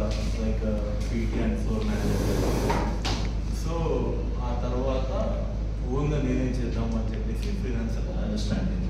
Like PT and floor manager so ఆ తర్వాత ఓన్గా నేనే చేద్దాం అని చెప్పేసి ఫ్రీలాన్సర్ స్టార్ట్ అయ్యాను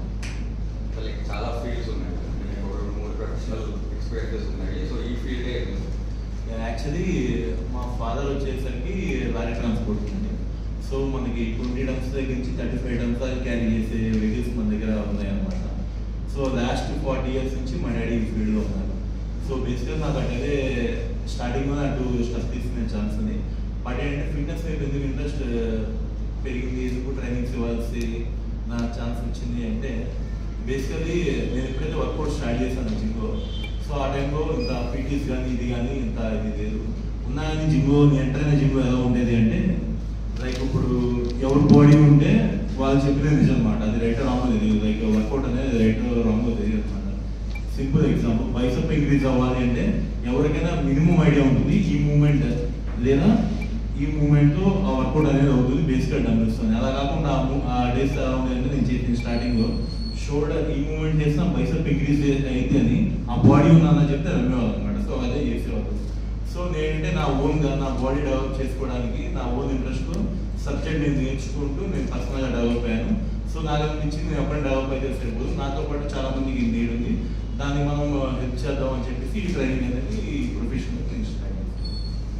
లైక్ చాలా ఫీల్డ్స్ ఉన్నాయి మీకు ఒక రెండు మూడు ప్రొఫెషనల్ ఎక్స్పీరియన్సెస్ ఉన్నాయి సో ఈ ఫీల్డే యాక్చువల్లీ మా ఫాదర్ వచ్చేసరికి లారీ ట్రాన్స్పోర్ట్ ఉంది సో మనకి ట్వంటీ డమ్స్ దగ్గర నుంచి థర్టీ ఫైవ్ డమ్స్ దాకా క్యారీ చేసే వెహికల్స్ మన దగ్గర ఉన్నాయన్నమాట సో లాస్ట్ ఫార్టీ ఇయర్స్ నుంచి మా డాడీ ఈ ఫీల్డ్లో ఉన్నారు సో బేసిక్గా నాకు అంటే స్టార్టింగ్లో నాకు స్టెప్ తీసుకునే ఛాన్స్ ఉంది బట్ ఏంటంటే ఫిట్నెస్ వైపు ఎందుకు ఇంట్రెస్ట్ పెరిగింది ఎందుకు ట్రైనింగ్స్ ఇవ్వాల్సి నా ఛాన్స్ వచ్చింది అంటే బేసికలీ నేను ఎప్పుడైతే వర్కౌట్ స్టార్ట్ చేశాను జిమ్లో సో ఆ టైంలో ఇంత పీటీస్ కానీ ఇది కానీ ఇంత ఇది లేదు ఉన్నా కానీ జిమ్లో నేను ఎంటర్ అయిన జిమ్లో ఎలా ఉండేది అంటే లైక్ ఇప్పుడు ఎవరి బాడీ ఉంటే వాళ్ళు చెప్పిన నిజం అనమాట అది రైట్ రాంగో తెలియదు లైక్ వర్కౌట్ అనేది రైట్ రాంగో తెలియదు అనమాట సింపుల్ ఎగ్జాంపుల్ బైసప్ ఇంక్రీజ్ అవ్వాలి అంటే ఎవరికైనా మినిమం ఐడియా ఉంటుంది ఈ మూమెంట్ లేదా ఈ మూమెంట్ ఆ వర్కౌట్ అనేది అవుతుంది బేసిక్గా డబ్బుస్తుంది అలా కాకుండా ఆ mo- ఆ డేస్ ఎలా ఉండేది అంటే నేను చేసిన స్టార్టింగ్లో షోల్డర్ ఈ మూమెంట్ చేసిన బైసప్ ఇంక్రీజ్ అయితే అని ఆ బాడీ ఉందని చెప్తే నమ్మేవాళ్ళు అనమాట సో అదే చేసేవాళ్ళు సో నేనంటే నా ఓన్గా నా బాడీ డెవలప్ చేసుకోవడానికి నా ఓన్ ఇంట్రెస్ట్ సబ్జెక్ట్ నేను నేర్చుకుంటూ నేను పర్సనల్గా డెవలప్ అయ్యాను సో నాకు అనిపించింది నేను ఎప్పుడైనా డెవలప్ అయితే సరిపోదు నాతో పాటు చాలా మందికి నీడ్ ఉంది దాన్ని మనం హెల్ప్ చేద్దాం అని చెప్పేసి ఈ ట్రైనింగ్ అనేది ఈ ప్రొఫెషన్ నేను స్టార్ట్ చేశాను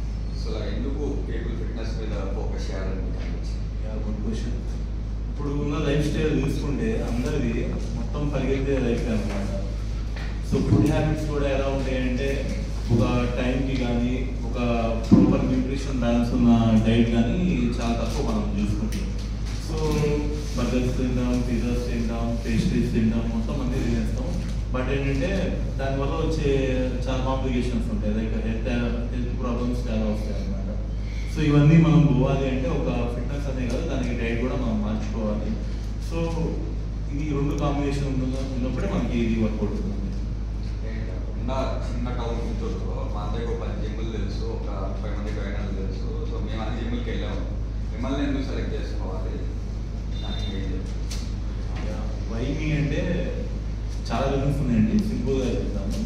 సో ఎందుకు పీపుల్ ఫిట్నెస్ మీద ఫోకస్ చేయాలని మీకు అనిపించింది గుడ్ క్వశ్చన్ ఇప్పుడు ఉన్న లైఫ్ స్టైల్ చూసుకుంటే అందరిది మొత్తం పరిగెత్తే లైఫ్ అనమాట సో ఫుడ్ హ్యాబిట్స్ కూడా ఎలా ఉంటాయంటే ఒక టైంకి కానీ ఒక ప్రాపర్ న్యూట్రిషన్ బ్యాలెన్స్ ఉన్న డైట్ కానీ చాలా తక్కువ మనం చూసుకుంటాం సో బర్గర్స్ తింటాం పిజ్జాస్ తింటాం పేస్ట్రీస్ తింటాం మొత్తం అన్నీ తినేస్తాం బట్ ఏంటంటే దానివల్ల వచ్చే చాలా కాంప్లికేషన్స్ ఉంటాయి లైక్ హెల్త్ హెల్త్ ప్రాబ్లమ్స్ చాలా వస్తాయి అన్నమాట సో ఇవన్నీ మనం పోవాలి అంటే ఒక ఫిట్నెస్ అనే కాదు దానికి డైట్ కూడా మనం మార్చుకోవాలి సో ఇది రెండు కాంబినేషన్ ఉన్న ఉన్నప్పుడే మనకి ఇది వర్కౌట్ అవుతుంది ఉన్న చిన్న టౌన్ గుంటూరులో మా అందరికి ఒక పది జిమ్లు తెలుసు ఒక ముప్పై మంది ట్రైనర్లు తెలుసు సో మేము అన్ని జిమ్లకి వెళ్ళాము మిమ్మల్ని ఎందుకు సెలెక్ట్ చేసుకోవాలి దానికి ఏం చెప్తారు వైమి అంటే చాలా రీజన్స్ ఉన్నాయండి సింపుల్గా చెప్తాను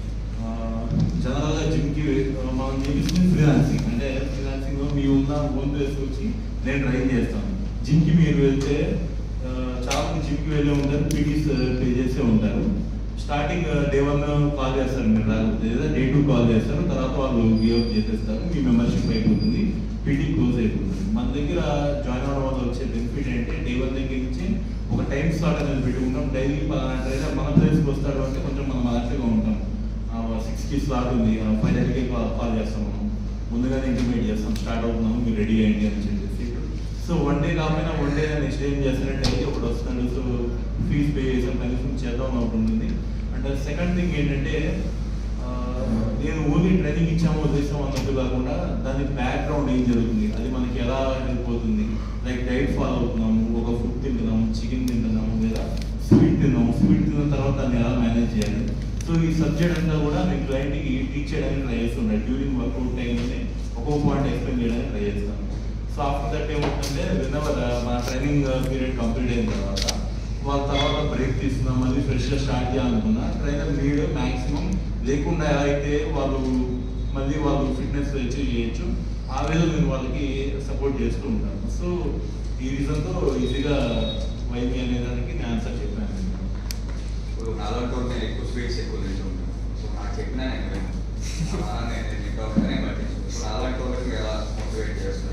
జనరల్గా జిమ్కి మనం చేపిస్తుంది ఫ్రీలాన్సింగ్ అంటే ఫ్రీలాన్సింగ్లో మీ ఉన్న ఓన్ ప్లేస్ వచ్చి నేను ట్రైన్ చేస్తాను జిమ్కి మీరు వెళ్తే ఆ, చాలా మంది జిమ్కి వెళ్ళి ఉంటారు పీటీస్ పే చేసే ఉంటారు స్టార్టింగ్ డే వన్ కాల్ చేస్తారు మీరు రాకపోతే లేదా డే టూ కాల్ చేస్తారు తర్వాత వాళ్ళు గివ్ చేసేస్తారు మీ మెంబర్షిప్ అయిపోతుంది పీటీ క్లోజ్ అయిపోతుంది మన దగ్గర జాయిన్ అవడం వల్ల వచ్చే బెనిఫిట్ ఏంటంటే డే వన్ దగ్గర నుంచి ఒక టైం స్లాట్ అనేది పెట్టుకుంటాం డైలీ పలానా ట్రైనర్ మన ప్లేస్కి వస్తాడు అంటే కొంచెం మనం అలర్ట్గా ఉంటాం సిక్స్కి స్లాట్ ఉంది ఫైవ్ థర్టీకి కాల్ చేస్తాం మనం ముందుగానే ఇంటిమేట్ చేస్తాం స్టార్ట్ అవుతున్నాము మీరు రెడీ అయ్యండి అని చెప్పేసి సో వన్ డే కాకపోయినా వన్ డే నెక్స్ట్ డే ఏం చేస్తానంటే అయితే ఒకటి వస్తాడు సో ఫీజ్ పే చేసాం కనీసం చేద్దాం అని ఒకటి ఉంటుంది అండ్ సెకండ్ థింగ్ ఏంటంటే ఆ, నేను ఓన్లీ ట్రైనింగ్ ఇచ్చాము వదిలేసాము అన్నట్టు కాకుండా దాని బ్యాక్గ్రౌండ్ ఏం జరుగుతుంది అది మనకి ఎలా హెల్ప్ అవుతుంది లైక్ డైట్ ఫాలో అవుతున్నాము ఒక ఫుడ్ తింటున్నాము చికెన్ తింటున్నాము లేదా స్వీట్ తిన్నాము స్వీట్ తిన్న తర్వాత దాన్ని ఎలా మేనేజ్ చేయాలి సో ఈ సబ్జెక్ట్ అంతా కూడా నేను క్లయింట్కి టీచ్ చేయడానికి ట్రై చేస్తున్నాను డ్యూరింగ్ వర్కౌట్ టైంలోనే ఒక్కొక్క పాయింట్ ఎక్స్ప్లెయిన్ చేయడానికి ట్రై చేస్తాను సో ఆఫ్టర్ దట్ ఏమవుతుందంటే విన్నవర్ మన ట్రైనింగ్ పీరియడ్ కంప్లీట్ అయిన తర్వాత వాళ్ళ తర్వాత బ్రేక్ తీసుకున్నాం మళ్ళీ ఫ్రెష్గా స్టార్ట్ చేయాలనుకున్నా ట్రైనర్ నీడ్ మ్యాక్సిమం లేకుండా ఎలా అయితే వాళ్ళు మళ్ళీ వాళ్ళు ఫిట్నెస్ అచీవ్ చేయొచ్చు ఆ వేలో నేను వాళ్ళకి సపోర్ట్ చేస్తూ ఉంటాను సో ఈ రీజన్తో ఈజీగా వైద్య అనే దానికి నేను ఆన్సర్ చెప్పాను ఇప్పుడు నాలాంటి వాళ్ళు నేను ఎక్కువ స్వీట్స్ ఎక్కువ తింటుంటాను సో నాకు చెప్పినా నేను వినను. అలా నేను తింటా ఉంటాను బట్టి ఇప్పుడు నాలాంటి వాళ్ళకి మీరు ఎలా మోటివేట్ చేస్తారు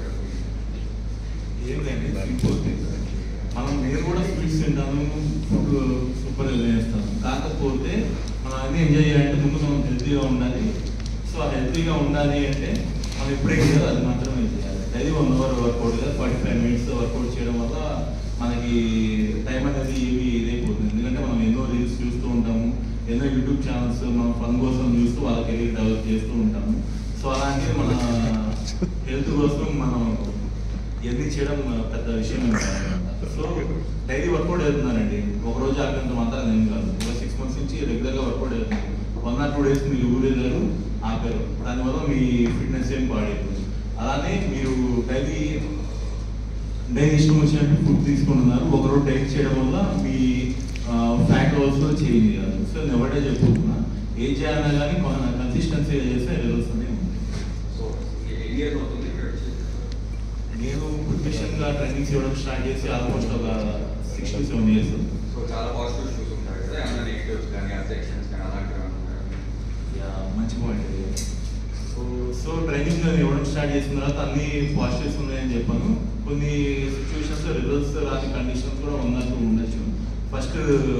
ఏం లేదు సింపుల్ మనం నేను కూడా స్వీట్స్ తింటాను ఫుడ్ సూపర్ చేస్తాను కాకపోతే మనం అన్ని ఎంజాయ్ చేయాలంటే ముందు మనం హెల్తీగా ఉండాలి సో ఆ హెల్తీగా ఉండాలి అంటే మనం ఎప్పుడే చేయాలో అది మాత్రమే చేయాలి డైలీ వన్ అవర్ వర్కౌట్ కదా ఫార్టీ ఫైవ్ మినిట్స్ వర్కౌట్ చేయడం వల్ల మనకి టైం అనేది ఏమి ఇదైపోతుంది ఎందుకంటే మనం ఎన్నో రీల్స్ చూస్తూ ఉంటాము ఎన్నో యూట్యూబ్ ఛానల్స్ మనం ఫన్ కోసం చూస్తూ వాళ్ళ కెరీర్ డెవలప్ చేస్తూ ఉంటాము సో అలాంటిది మన హెల్త్ కోసం మనం ఇవన్నీ చేయడం పెద్ద విషయం ఏం కాదన్నమాట. సో డైలీ వర్కౌట్ వెళ్తున్నానండి ఒక రోజు ఆగినంత మాత్రం ఏం కాదు ఒక సిక్స్ మంత్స్ నుంచి రెగ్యులర్గా వర్కౌట్ వెళ్తున్నాను వన్ ఆర్ టూ డేస్ మీరు ఊరు వెళ్ళారు ఆపారు దానివల్ల మీ ఫిట్నెస్ ఏం పాడైపోతుంది అలానే మీరు డైలీ డైలీ ఇష్టం వచ్చినట్టు ఫుడ్ తీసుకుంటున్నారు ఒకరోజు డైట్ చేయడం వల్ల మీ ఫ్యాట్ ఆల్సో చేంజ్ కాదు సో నేను ఒకటే చెప్పుకుంటున్నా ఏం చేయాలన్నా కానీ కన్సిస్టెన్సీ చేస్తే రిజల్ట్స్ అనేవి ఉంటాయి సో ఎన్ని ఇయర్స్ అవుతుంది ఇక్కడ వచ్చి? నేను ప్రొఫెషన్గా ట్రైనింగ్స్ ఇవ్వడం స్టార్ట్ చేసి ఆల్మోస్ట్ ఒక six to seven years so చాలా పాజిటివ్ షూస్ ఉంటాయి కదా ఏమైనా నెగిటివ్స్ కానీ అబ్జెక్షన్స్ కానీ అలాంటివి ఏమైనా ఉన్నాయా? మంచి పాయింట్ ఇది సో సో ట్రైనింగ్ ఇవ్వడం స్టార్ట్ చేసిన తర్వాత అన్ని పాజిటివ్స్ ఉన్నాయని చెప్పాను కొన్ని సిచ్యువేషన్స్ రిజల్ట్స్ రాని కండిషన్స్ కూడా ఉన్నట్టు ఉండొచ్చు ఫస్ట్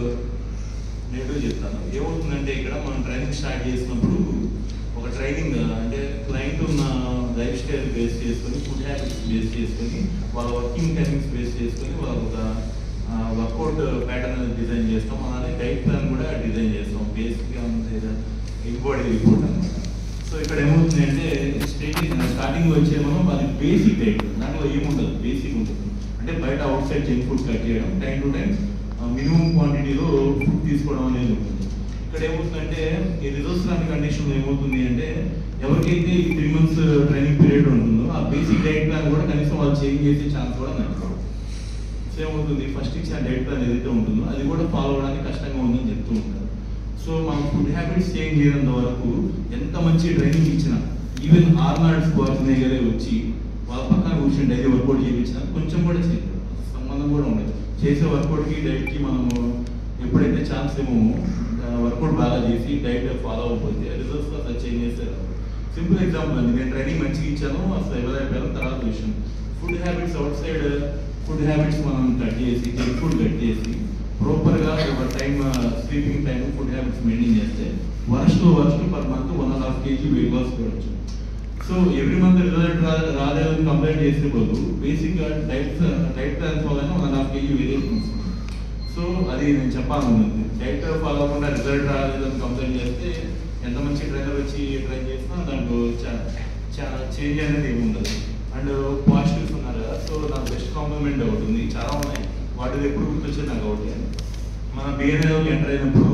నెగిటివ్ చెప్తాను ఏమవుతుందంటే ఇక్కడ మనం ట్రైనింగ్ స్టార్ట్ చేసినప్పుడు ఒక ట్రైనింగ్ అంటే క్లయింట్ ఉన్న లైఫ్ స్టైల్ బేస్ చేసుకొని ఫుడ్ హ్యాబిట్స్ బేస్ చేసుకొని వాళ్ళ వర్కింగ్ టైమింగ్స్ బేస్ చేసుకొని వాళ్ళ ఒక వర్కౌట్ ప్యాటర్న్ అనేది డిజైన్ చేస్తాం అలానే డైట్ ప్లాన్ కూడా డిజైన్ చేస్తాం బేసిక్గా ఉంటుంది ఇంకోటి రిపోర్ట్ అనమాట సో ఇక్కడ ఏమవుతుంది అంటే స్టేటింగ్ స్టార్టింగ్ వచ్చే మనం అది బేసిక్ డైట్ దాంట్లో ఏముండదు బేసిక్ ఉంటుంది అంటే బయట outside junk food cut చేయడం టైం టు టైం మినిమం క్వాంటిటీలో ఫుడ్ తీసుకోవడం అనేది ఉంటుంది ఇక్కడ ఏమవుతుందంటే ఈ రిజల్ట్స్ లాంటి కండిషన్లో ఏమవుతుంది అంటే ఎవరికైతే ఈ త్రీ మంత్స్ ట్రైనింగ్ పీరియడ్ ఉంటుందో ఆ బేసిక్ డైట్ ప్లాన్ కూడా కనీసం వాళ్ళు చేంజ్ చేసే ఛాన్స్ కూడా నాకు సో ఏమవుతుంది ఫస్ట్ ఇచ్చిన డైట్ ప్లాన్ ఏదైతే ఉంటుందో అది కూడా ఫాలో అవడానికి కష్టంగా ఉందని చెప్తూ ఉంటారు సో మనం ఫుడ్ హ్యాబిట్స్ చేంజ్ చేయనంత వరకు ఎంత మంచి ట్రైనింగ్ ఇచ్చినా ఈవెన్ ఆర్నాల్డ్ స్క్వార్జ్నేగరే వచ్చి వాళ్ళ పక్కన కూర్చొని డైలీ వర్కౌట్ చేయించినా కొంచెం కూడా చేయదు సంబంధం కూడా ఉండదు చేసే వర్కౌట్కి డైట్కి మనము ఎప్పుడైతే ఛాన్స్ ఏమో వర్కౌట్ బాగా చేసి డైట్ ఫాలో అవ్వకపోతే రిజల్ట్స్ అసలు చేంజ్ చేస్తారు సింపుల్ ఎగ్జాంపుల్ అండి నేను ట్రైనింగ్ మంచిగా ఇచ్చాను అసలు ఎవరైపోయాను తర్వాత విషయం food habits outside food habits మనం కట్ చేసి జంక్ ఫుడ్ కట్ చేసి ప్రాపర్గా ఒక time sleeping time food habits maintain చేస్తే worst worst per month one and half KG weight loss చూడొచ్చు సో ఎవ్రీ మంత్ రిజల్ట్ రాలేదని కంప్లైంట్ చేసే బదులు బేసిక్గా డైట్ డైట్ ప్లాన్స్ వల్ల one and half KG variation వస్తుంది సో అది నేను చెప్పాలనుకుంది డైట్ ఫాలో అవ్వకుండా రిజల్ట్ రాలేదని కంప్లైంట్ చేస్తే ఎంత మంచి ట్రైనర్ వచ్చి ట్రైన్ చేసినా దాంట్లో చాలా చేంజ్ అనేది ఏమి ఉండదు అండ్ పాజిటివ్స్ ఉన్నారు కదా సో నాకు బెస్ట్ కాంప్లిమెంట్ ఒకటి ఉంది చాలా ఉన్నాయి వాటిలో ఎప్పుడు గుర్తొచ్చేది నాకు ఒకటి మన బిఎన్ఏలోకి ఎంటర్ అయినప్పుడు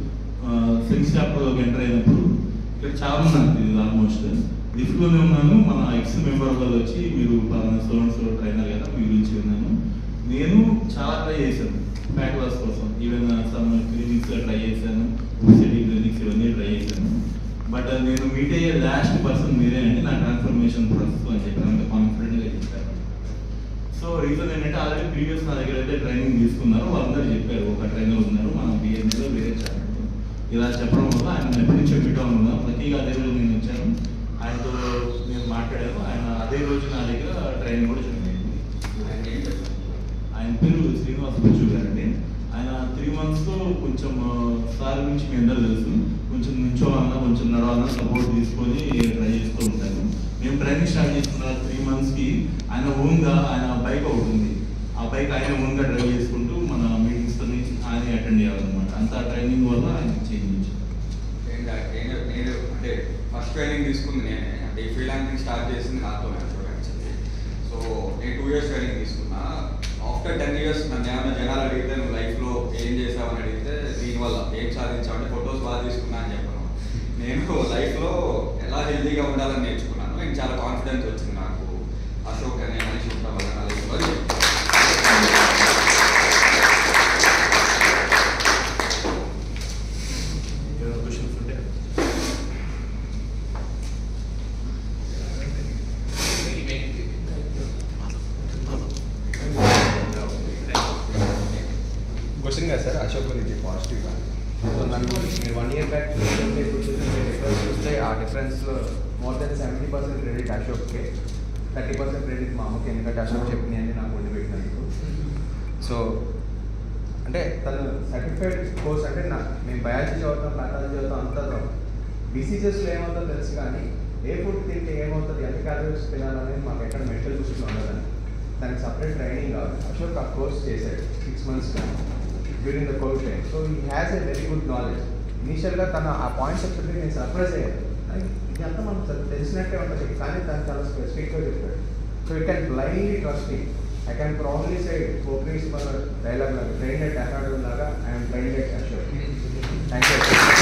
సెన్స్ షాప్లోకి ఎంటర్ అయినప్పుడు ఇక్కడ చాలా మంది ఇది ఆల్మోస్ట్ లిఫ్ట్లోనే ఉన్నాను మన ఎక్స్ మెంబర్ వాళ్ళు వచ్చి మీరు పలానా సోన్స్ ట్రైనర్ కదా మీ గురించి విన్నాను నేను చాలా ట్రై చేశాను ఫ్యాట్ లాస్ కోసం ఈవెన్ సమ్ క్లినిక్స్ ట్రై చేశాను ఒబిసిటీ క్లినిక్స్ ఇవన్నీ ట్రై చేశాను బట్ నేను మీట్ అయ్యే లాస్ట్ పర్సన్ మీరే అండి నా ట్రాన్స్ఫర్మేషన్ ప్రాసెస్ అని చెప్పాను అంత కాన్ఫిడెంట్గా చెప్పాను సో రీజన్ ఏంటంటే ఆల్రెడీ ప్రీవియస్ నా దగ్గర అయితే ట్రైనింగ్ తీసుకున్నారు వాళ్ళందరూ చెప్పారు ఒక ట్రైనర్ ఉన్నారు మన బిఎన్ఏలో వేరే ఛానల్ ఇలా చెప్పడం వల్ల ఆయన ఎప్పటి నుంచో మీట్ ఉన్నాం ప్రతిగా అదే రోజు నేను వచ్చాను ఆయనతో నేను మాట్లాడాను ఆయన అదే రోజు నా దగ్గర ట్రైనింగ్ కూడా జాయిన్ అయింది ఆయన ఏం చెప్పారు? ఆయన పేరు శ్రీనివాస్ బుజ్జు గారండి ఆయన త్రీ మంత్స్లో కొంచెం సార్ గురించి మీ అందరూ తెలుసు కొంచెం నుంచోవాలన్నా కొంచెం నడవాలన్నా సపోర్ట్ తీసుకొని ట్రై చేస్తూ ఉంటాను మేము ట్రైనింగ్ స్టార్ట్ చేసుకున్న త్రీ మంత్స్కి ఆయన ఓన్గా ఆయన బైక్ ఒకటి ఉంది ఆ బైక్ ఆయన ఓన్గా డ్రైవ్ చేసుకుంటూ మన మీటింగ్స్ ఆయన అటెండ్ చేయాలన్నమాట అంత ట్రైనింగ్ వల్ల ఆయన చేంజ్ చేశారు ఏంటంటే నేను నేను అంటే ఫస్ట్ ట్రైనింగ్ తీసుకుంది నేనే అంటే ఈ ఫ్రీలాన్సింగ్ స్టార్ట్ చేసింది నాతో యాక్చువల్లీ సో నేను టూ ఇయర్స్ ట్రైనింగ్ తీసుకున్నా ఆఫ్టర్ టెన్ ఇయర్స్ నన్ను ఏమైనా జనాలు అడిగితే నువ్వు లైఫ్లో ఏం చేసావని అడిగితే దీనివల్ల ఏం సాధించావు అంటే ఫొటోస్ బాగా తీసుకున్నా అని చెప్పను నేను లైఫ్లో ఎలా హెల్తీగా ఉండాలని నేర్చుకున్నాను నేను చాలా కాన్ఫిడెన్స్ వచ్చింది నాకు అశోక్ అనే మనిషి ఉంటాం వల్ల నా లైఫ్లో అది ఏమైనా క్వశ్చన్స్ ఉంటే క్వశ్చన్ కదా సార్ అశోక్ గురించి పాజిటివ్గా సో నన్ను మీరు వన్ ఇయర్ బ్యాక్ డిఫరెన్స్ చూస్తే ఆ డిఫరెన్స్లో more than seventy percent credit అశోక్కే థర్టీ పర్సెంట్ క్రెడిట్ మా అమ్మకి ఎందుకంటే అశోక్ చెప్పినాయి అని నాకు వండి పెట్టినందుకు సో అంటే తను సర్టిఫైడ్ కోర్స్ అంటే నా మేము బయాలజీ చదువుతాం ప్యాథాలజీ చదువుతాం అంతా డిసీజెస్లో ఏమవుతుందో తెలుసు కానీ ఏ ఫుడ్ తింటే ఏమవుతుంది ఎంత క్యాలరీస్ తినాలనేది మాకు ఎక్కడ మెడికల్ బుక్స్లో ఉండదని దానికి సపరేట్ ట్రైనింగ్ కావాలి అశోక్ ఆ కోర్స్ చేశాడు six months during the COVID time so ఈ has a very good knowledge ఇనీషియల్గా తను ఆ పాయింట్స్ చెప్తుంటే నేను సర్ప్రైజ్ అయ్యాను అది ఇది అంతా మనం తెలిసినట్టే ఉంటుంది కానీ తను చాలా స్పెసిఫిక్గా చెప్పాడు so you can blindly trusting I can probably సై పోక్రీస్ మన డైలాగ్ లాగా ట్రైన్ ఎట్ అకాడమీ లాగా I'm train at Ashok thank you